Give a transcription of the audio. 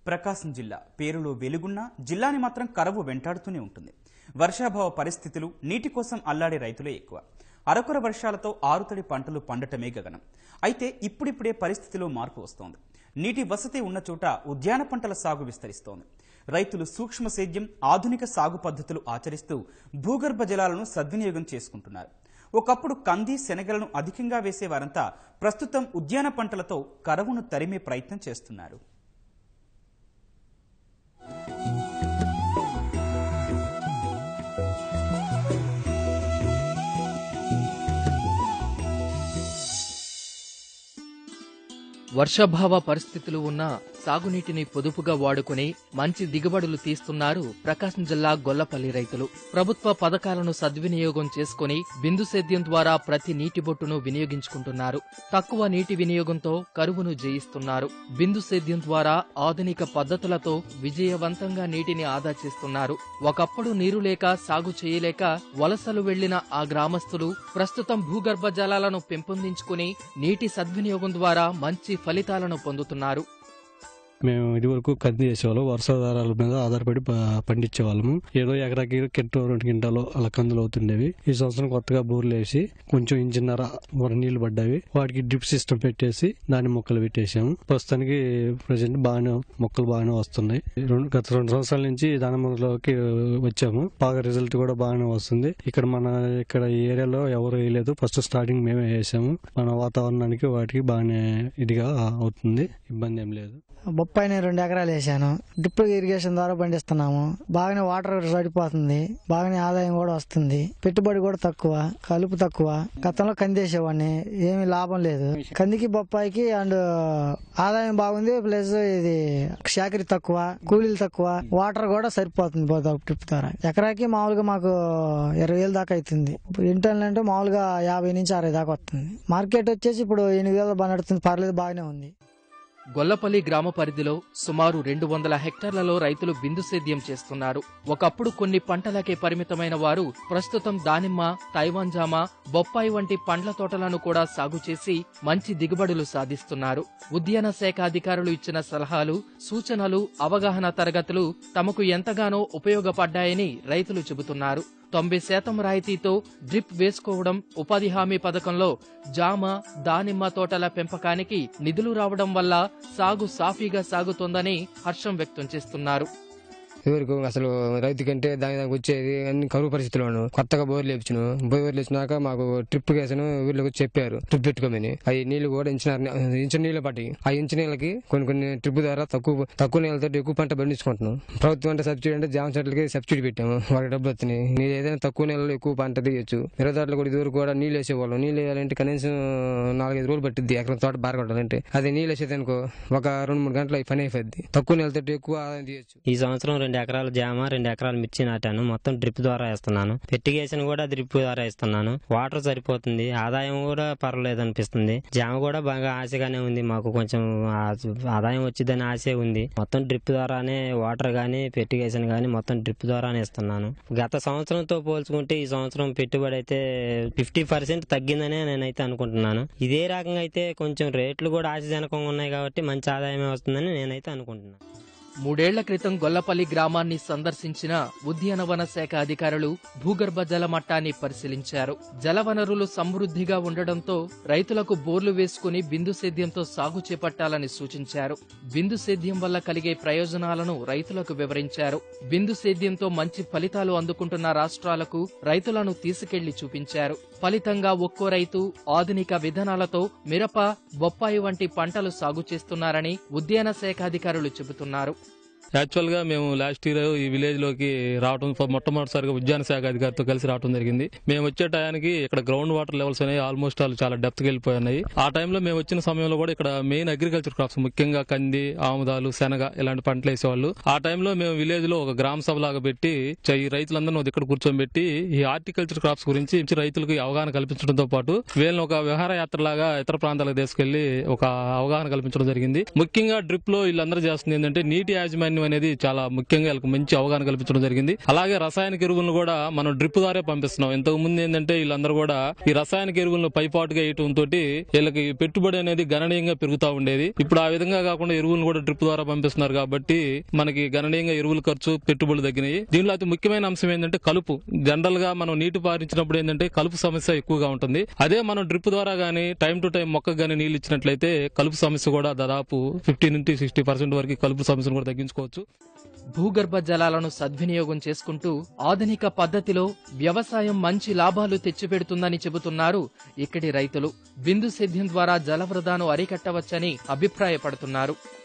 ప్రకాశం జిల్లా పేరులో వెలుగున్నా జిల్లాని మాత్రం కరవు వెంటాడుతూనే ఉంటుంది వర్షాభావ పరిస్థితులు నీటి కోసం అల్లాడే రైతులే ఎక్కువ అరకొర వర్షాలతో ఆరుతడి పంటలు పండటమే గగనం అయితే ఇప్పుడిప్పుడే పరిస్థితిలో మార్పు వస్తోంది నీటి వసతి ఉన్న చోట ఉద్యాన పంటల సాగు విస్తరిస్తోంది రైతులు సూక్ష్మ సేద్యం ఆధునిక సాగు పద్ధతులు ఆచరిస్తూ భూగర్భ జలాలను సద్వినియోగం చేసుకుంటున్నారు ఒకప్పుడు కంది శనగలను అధికంగా వేసేవారంతా ప్రస్తుతం ఉద్యాన పంటలతో కరవును తరిమే ప్రయత్నం చేస్తున్నారు వర్షాభావ పరిస్థితులు ఉన్న సాగునీటిని పొదుపుగా వాడుకుని మంచి దిగుబడులు తీస్తున్నారు ప్రకాశం జిల్లా గొల్లపల్లి రైతులు ప్రభుత్వ పథకాలను సద్వినియోగం చేసుకుని బిందు సేద్యం ద్వారా ప్రతి నీటి బొట్టును వినియోగించుకుంటున్నారు తక్కువ నీటి వినియోగంతో కరువును జయిస్తున్నారు బిందు సేద్యం ద్వారా ఆధునిక పద్ధతులతో విజయవంతంగా నీటిని ఆదా చేస్తున్నారు ఒకప్పుడు నీరు లేక సాగు చేయలేక వలసలు వెళ్లిన ఆ గ్రామస్తులు ప్రస్తుతం భూగర్భ జలాలను పెంపొందించుకుని నీటి సద్వినియోగం ద్వారా మంచి ఫలితాలను పొందుతున్నారు మేము ఇదివరకు కంది చేసేవాళ్ళం వర్షాధారాల మీద ఆధారపడి ప- పండించేవాళ్ళము ఏదో ఎకరాకి కింటో రెండు కింటాలు అలా కందులు అవుతుండేవి ఈ సంవత్సరం కొత్తగా బోర్లు వేసి కొంచెం ఇంజిన్నర వర నీళ్లు పడ్డావి వాటికి డ్రిప్ సిస్టమ్ పెట్టేసి దాని మొక్కలు పెట్టేసాము ప్రస్తుతానికి ప్రజెంట్ బాగానే మొక్కలు బాగానే వస్తున్నాయి రెండు గత రెండు సంవత్సరాల నుంచి దానిమ్మలోకి వచ్చాము బాగా రిజల్ట్ కూడా బాగానే వస్తుంది ఇక్కడ మన ఇక్కడ ఈ ఏరియాలో ఎవరు వేయలేదు ఫస్ట్ స్టార్టింగ్ మేమే వేసాము మన వాతావరణానికి వాటికి బాగానే ఇదిగా అవుతుంది ఇబ్బంది ఏం లేదు బొప్పాయి నేను రెండు ఎకరాలు వేసాను డ్రిప్ ఇరిగేషన్ ద్వారా పండిస్తున్నాము బాగానే వాటర్ సరిపోతుంది బాగానే ఆదాయం కూడా వస్తుంది పెట్టుబడి కూడా తక్కువ కలుపు తక్కువ గతంలో కందేసేవాడిని ఏమీ లాభం లేదు కందికి బొప్పాయికి అండ్ ఆదాయం బాగుంది ప్లస్ ఇది శాఖరి తక్కువ కూలీలు తక్కువ వాటర్ కూడా సరిపోతుంది డ్రిప్ ద్వారా ఎకరాకి మామూలుగా మాకు ఇరవై వేలు దాకా అవుతుంది ఇప్పుడు ఇంటర్నల్ అంటే మామూలుగా యాభై నుంచి అరవై దాకా వస్తుంది మార్కెట్ వచ్చేసి ఇప్పుడు ఎనిమిది వేలు బాగా నడుస్తుంది పర్లేదు బాగానే ఉంది గొల్లపల్లి గ్రామ పరిధిలో సుమారు రెండు వందల హెక్టార్లలో రైతులు బిందు సేద్యం చేస్తున్నారు ఒకప్పుడు కొన్ని పంటలకే పరిమితమైన వారు ప్రస్తుతం దానిమ్మ తైవాన్ జామ బొప్పాయి వంటి పండ్ల తోటలను కూడా సాగు చేసి మంచి దిగుబడులు సాధిస్తున్నారు ఉద్యాన శాఖ అధికారులు ఇచ్చిన సలహాలు సూచనలు అవగాహన తరగతులు తమకు ఎంతగానో ఉపయోగపడ్డాయని రైతులు చెబుతున్నారు తొంభై శాతం రాయితీతో డ్రిప్ వేసుకోవడం ఉపాధి హామీ పథకంలో జామ దానిమ్మ తోటల పెంపకానికి నిధులు రావడం వల్ల సాగు సాఫీగా సాగుతోందని హర్షం వ్యక్తం చేస్తున్నారు ఇదివరకు అసలు రైతు కంటే దాని దానికి వచ్చేది అన్ని కరువు పరిస్థితుల్లో ఉన్నాం. కొత్తగా బోర్లు వేపించిన బోర్లు వేసినాక మాకు ట్రిప్ కేసును వీళ్ళకి చెప్పారు ట్రిప్ పెట్టుకోమని అవి నీళ్లు కూడా ఇంచిన ఇంచు నీళ్ళు పట్టి ఆ ఇంచు నీళ్ళకి కొన్ని కొన్ని ట్రిప్ ద్వారా తక్కువ తక్కువ నీళ్ళతో ఎక్కువ పంట పండించుకుంటున్నాం ప్రభుత్వం అంటే సబ్సిడీ అంటే జామ చెట్లకి సబ్సిడీ పెట్టాము వాడికి డబ్బులు వస్తున్నాయి మీరు ఏదైనా తక్కువ నీళ్ళలో ఎక్కువ పంట తీయొచ్చు మిరప తోటలు కూడా ఇదివరకు కూడా నీళ్ళు వేసేవాళ్ళం నీళ్ళు వేయాలంటే కనీసం నాలుగైదు రోజులు పట్టిద్ది ఎకరం తోట బార కొట్టాలంటే అది నీళ్ళు వేసేది అనుకో ఒక రెండు మూడు గంటలు అయి పని అయిపోద్ది తక్కువ నీళ్ళతో ఎక్కువ ఆదాయం తీయొచ్చు ఈ సంవత్సరం రెండు ఎకరాల జామ రెండు ఎకరాల మిర్చి నాటాను మొత్తం డ్రిప్ ద్వారా వేస్తున్నాను ఫెర్టిగేషన్ కూడా డ్రిప్ ద్వారా ఇస్తున్నాను వాటర్ సరిపోతుంది ఆదాయం కూడా పర్వాలేదు అనిపిస్తుంది జామ కూడా బాగా ఆశగానే ఉంది మాకు కొంచెం ఆ- ఆదాయం వచ్చిందని ఆశే ఉంది మొత్తం డ్రిప్ ద్వారానే వాటర్ గానీ ఫెర్టిగేషన్ గానీ మొత్తం డ్రిప్ ద్వారానే ఇస్తున్నాను గత సంవత్సరంతో పోల్చుకుంటే ఈ సంవత్సరం పెట్టుబడి అయితే ఫిఫ్టీ పర్సెంట్ తగ్గిందనే నేనైతే అనుకుంటున్నాను ఇదే రకంగా అయితే కొంచెం రేట్లు కూడా ఆశాజనకంగా ఉన్నాయి కాబట్టి మంచి ఆదాయమే వస్తుందని నేనైతే అనుకుంటున్నాను మూడేళ్ల క్రితం గొల్లపల్లి గ్రామాన్ని సందర్శించిన ఉద్యానవన శాఖ అధికారులు భూగర్భ జల మట్టాన్ని పరిశీలించారు జలవనరులు సమృద్ధిగా ఉండడంతో రైతులకు బోర్లు వేసుకుని బిందు సేద్యంతో సాగు చేపట్టాలని సూచించారు బిందు సేద్యం వల్ల కలిగే ప్రయోజనాలను రైతులకు వివరించారు బిందు సేద్యంతో మంచి ఫలితాలు అందుకుంటున్న రాష్ట్రాలకు రైతులను తీసుకెళ్లి చూపించారు ఫలితంగా ఒక్కో రైతు ఆధునిక విధానాలతో మిరప బొప్పాయి వంటి పంటలు సాగు చేస్తున్నారని ఉద్యాన శాఖ అధికారులు చెబుతున్నారు యాక్చువల్ గా మేము లాస్ట్ ఇయర్ ఈ విలేజ్ లోకి రావడం ఫ- మొట్టమొదటిసారిగా ఉద్యాన శాఖ అధికారితో కలిసి రావడం జరిగింది మేము వచ్చే టయానికి ఇక్కడ గ్రౌండ్ వాటర్ లెవెల్స్ అనేవి ఆల్మోస్ట్ ఆల్ చాలా డెప్త్ కి వెళ్ళిపోయి ఆ టైంలో మేము వచ్చిన సమయంలో కూడా ఇక్కడ మెయిన్ అగ్రికల్చర్ క్రాప్స్ ముఖ్యంగా కంది ఆముదాలు శనగ ఇలాంటి పంటలు వేసేవాళ్ళు ఆ టైంలో మేము విలేజ్ లో ఒక గ్రామ సభ లాగా పెట్టి చ- ఈ రైతులందరినీ ఇక్కడ కూర్చోబెట్టి ఈ హార్టికల్చర్ క్రాప్స్ గురించి రైతులకు అవగాహన కల్పించడంతో పాటు వీళ్ళని ఒక విహార యాత్ర లాగా ఇతర ప్రాంతాలకు తీసుకెళ్లి ఒక అవగాహన కల్పించడం జరిగింది ముఖ్యంగా డ్రిప్ లో వీళ్ళందరూ చేస్తుంది ఏంటంటే నీటి యాజమాన్యం యాజమాన్యం అనేది చాలా ముఖ్యంగా వీళ్ళకి మంచి అవగాహన కల్పించడం జరిగింది అలాగే రసాయనిక ఎరువులను కూడా మనం డ్రిప్ ద్వారా పంపిస్తున్నాం ఇంతకు ముందు ఏంటంటే వీళ్ళందరూ కూడా ఈ రసాయనిక ఎరువులను పైపాటుగా వేయటం తోటి వీళ్ళకి పెట్టుబడి అనేది గణనీయంగా పెరుగుతా ఉండేది ఇప్పుడు ఆ విధంగా కాకుండా ఎరువులను కూడా డ్రిప్ ద్వారా పంపిస్తున్నారు కాబట్టి మనకి గణనీయంగా ఎరువుల ఖర్చు పెట్టుబడులు తగ్గినాయి దీనిలో అతి ముఖ్యమైన అంశం ఏంటంటే కలుపు జనరల్ గా మనం నీటి పారించినప్పుడు ఏంటంటే కలుపు సమస్య ఎక్కువగా ఉంటుంది అదే మనం డ్రిప్ ద్వారా గానీ టైం టు టైం మొక్కకు గానీ నీళ్లు ఇచ్చినట్లయితే కలుపు సమస్య కూడా దాదాపు ఫిఫ్టీ నుంచి సిక్స్టీ పర్సెంట్ వరకు కలుపు సమస్యను కూడా తగ్గించుకోవచ్చు భూగర్భ జలాలను సద్వినియోగం చేసుకుంటూ ఆధునిక పద్ధతిలో వ్యవసాయం మంచి లాభాలు తెచ్చిపెడుతుందని చెబుతున్నారు ఇక్కడి రైతులు బిందు సేద్యం ద్వారా జలవృధాను అరికట్టవచ్చని అభిప్రాయపడుతున్నారు